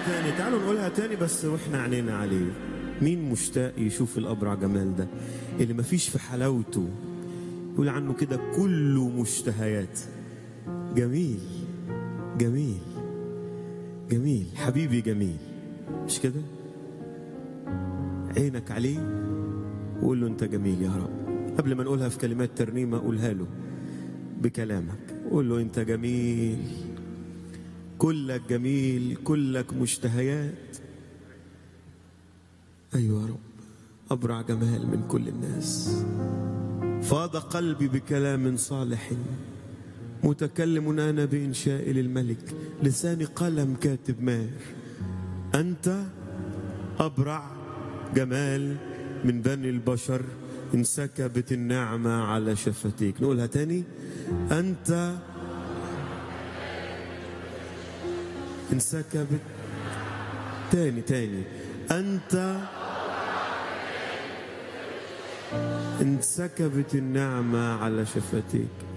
تاني تعالوا نقولها تاني بس واحنا عينينا عليه مين مشتاق يشوف الأبرع جمال ده اللي مفيش في حلاوته يقول عنه كده كله مشتهيات جميل جميل جميل حبيبي جميل مش كده عينك عليه وقول له انت جميل يا رب قبل ما نقولها في كلمات ترنيمة قولها له بكلامك قول له انت جميل كلك جميل كلك مشتهيات ايوه يا رب ابرع جمال من كل الناس فاض قلبي بكلام صالح متكلم انا بانشاء للملك لساني قلم كاتب ماهر انت ابرع جمال من بني البشر انسكبت النعمه على شفتيك نقولها تاني انت انسكبت تاني تاني أنت انسكبت النعمة على شفتيك